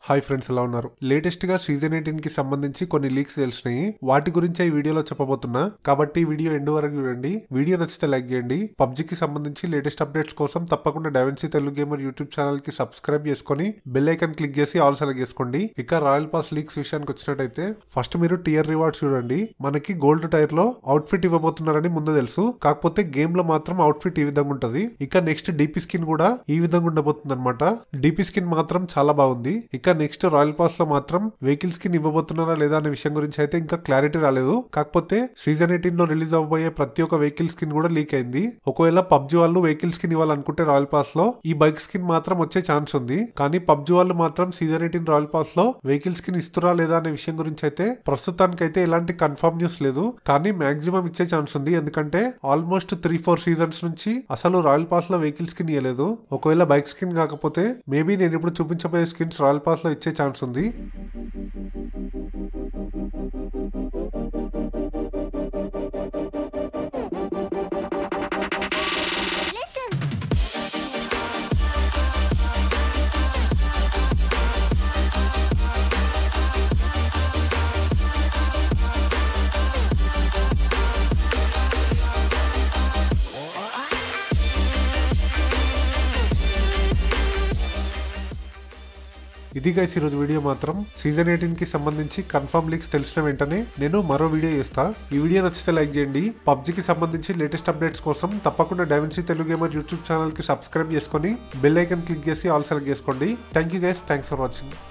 hi friends ఎలా ఉన్నారు latest గా సీజన్ ఎయిటీన్ కి సంబంధించి కొన్ని లీక్స్ తెలిసినాయి వాటి గురించి ఈ వీడియోలో చెప్పబోతున్నా కాబట్టి ఈ వీడియో ఎండ్ వరకు చూడండి వీడియో నచ్చితే లైక్ చేయండి పబ్జికి సంబంధించి లేటెస్ట్ అప్డేట్స్ కోసం తప్పకుండా డైవెన్సీ తెలుగు గేమర్ యూట్యూబ్ ఛానల్ కి సబ్స్క్రైబ్ చేసుకొని బెల్ ఐకాన్ క్లిక్ చేసి ఆల్ సెలెక్ట్ చేసుకోండి ఇక రాయల్ పాస్ లీక్స్ విషయానికి వచ్చినట్టయితే ఫస్ట్ మీరు టియర్ రివార్డ్స్ చూడండి మనకి గోల్డ్ టైర్ లో అవుట్ఫిట్ ఇవ్వబోతున్నారని ముందు తెలుసు కాకపోతే గేమ్ లో మాత్రం అవుట్ఫిట్ ఈ విధంగా ఉంటది ఇక నెక్స్ట్ డిపి స్కిన్ కూడా ఈ విధంగా ఉండబోతుంది అనమాట డిపి స్కిన్ మాత్రం చాలా బాగుంది ఇక నెక్స్ట్ రాయల్ పాస్ లో మాత్రం వెహికల్ స్కిన్ ఇవ్వబోతున్నారా లేదా అనే విషయం గురించి అయితే ఇంకా క్లారిటీ రాలేదు కాకపోతే సీజన్ ఎయిటీన్ లో రిలీజ్ అవ్వబోయే ప్రతి ఒక్క వెహికల్ స్కిన్ కూడా లీక్ అయింది ఒకవేళ పబ్జి వాళ్ళు వెహికల్ స్కిన్ ఇవ్వాలనుకుంటే రాయల్ పాస్ లో ఈ బైక్ స్కిన్ మాత్రం వచ్చే ఛాన్స్ ఉంది కానీ పబ్జి వాళ్ళు మాత్రం సీజన్ ఎయిటీన్ రాయల్ పాస్ లో వెహికల్ స్కిన్ ఇస్తురా లేదా అనే విషయం గురించి అయితే ప్రస్తుతానికైతే ఎలాంటి కన్ఫర్మ్ న్యూస్ లేదు కానీ మాక్సిమం ఇచ్చే ఛాన్స్ ఉంది ఎందుకంటే ఆల్మోస్ట్ త్రీ ఫోర్ సీజన్స్ నుంచి అసలు రాయల్ పాస్ లో వెహికల్ స్కిన్ ఇవ్వలేదు ఒకవేళ బైక్ స్కిన్ కాకపోతే మేబీ నేను ఇప్పుడు చూపించబోయే స్కిన్స్ రాయల్ పాస్ లో ఇచ్చే ఛాన్స్ ఉంది ఇది గైస్ ఈరోజు వీడియో మాత్రం సీజన్ ఎయిటీన్ కి సంబంధించి కన్ఫర్మ్ లీక్స్ తెలిసిన వెంటనే నేను మరో వీడియో చేస్తా ఈ వీడియో నచ్చితే లైక్ చేయండి పబ్జికి సంబంధించి లేటెస్ట్ అప్డేట్స్ కోసం తప్పకుండా డైవెన్సీ తెలుగు గేమర్ యూట్యూబ్ ఛానల్ కి సబ్స్క్రైబ్ చేసుకొని బెల్ ఐకన్ క్లిక్ చేసి ఆల్ సెలెక్ట్ చేసుకోండి thank you guys thanks for watching